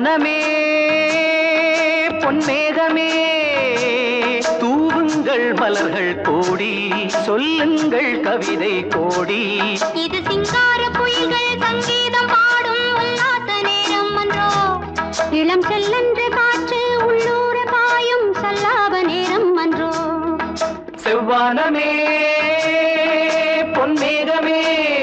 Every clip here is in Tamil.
செவ்வானமே பொன்மேகமே தூவுங்கள் மலர்கள் கோடி சொல்லுங்கள் கவிதை கோடி இது சிங்கார குயில்கள் சங்கீதம் பாடும் உல்லாச நேரம் அன்றோ இளம் செல்லன்று காற்று உள்ளூர பாயும் சல்லாப நேரம் அன்றோ செவ்வானமே பொன்மேகமே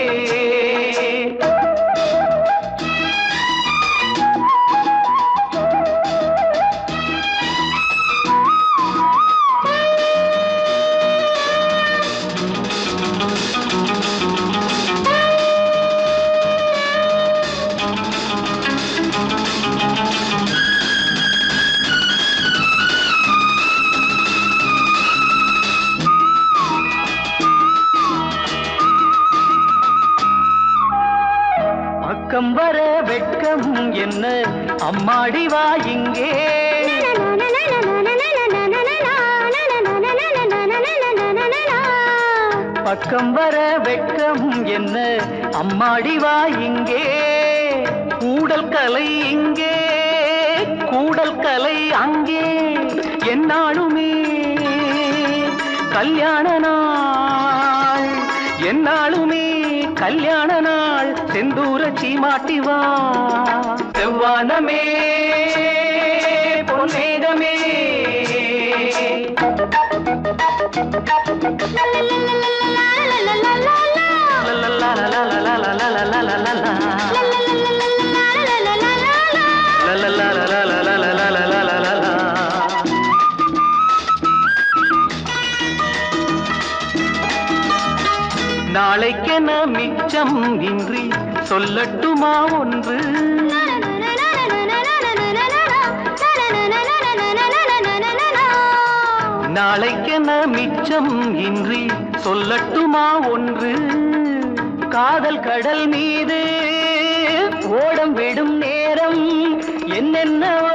பக்கம் வர வெட்கம் என்ன அம்மாடி வா இங்கே பக்கம் வர வெட்கம் என்ன அம்மாடி வா இங்கே கூடல் கலை இங்கே கூடல் கலை அங்கே என்னாலுமே கல்யாண நாள் என்னாலுமே கல்யாண நாள் செந்தூர சீமாட்டி வா செவ்வானமே பொன்னேகமே நாளைக்கென மிச்சம் இன்றி சொல்லட்டுமா ஒன்று நாளைக்கென மிச்சம் இன்றி சொல்லட்டுமா ஒன்று காதல் கடல் மீது ஓடம் விடும் நேரம் என்னென்னவோ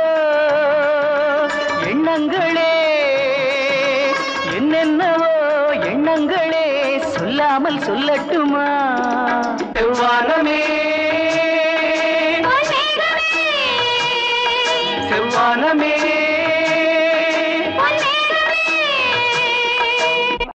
எண்ணங்களே என்னென்னவோ எண்ணங்களே சொல்லாமல் சொல்லட்டுமா செவ்வானமே செவ்வானமே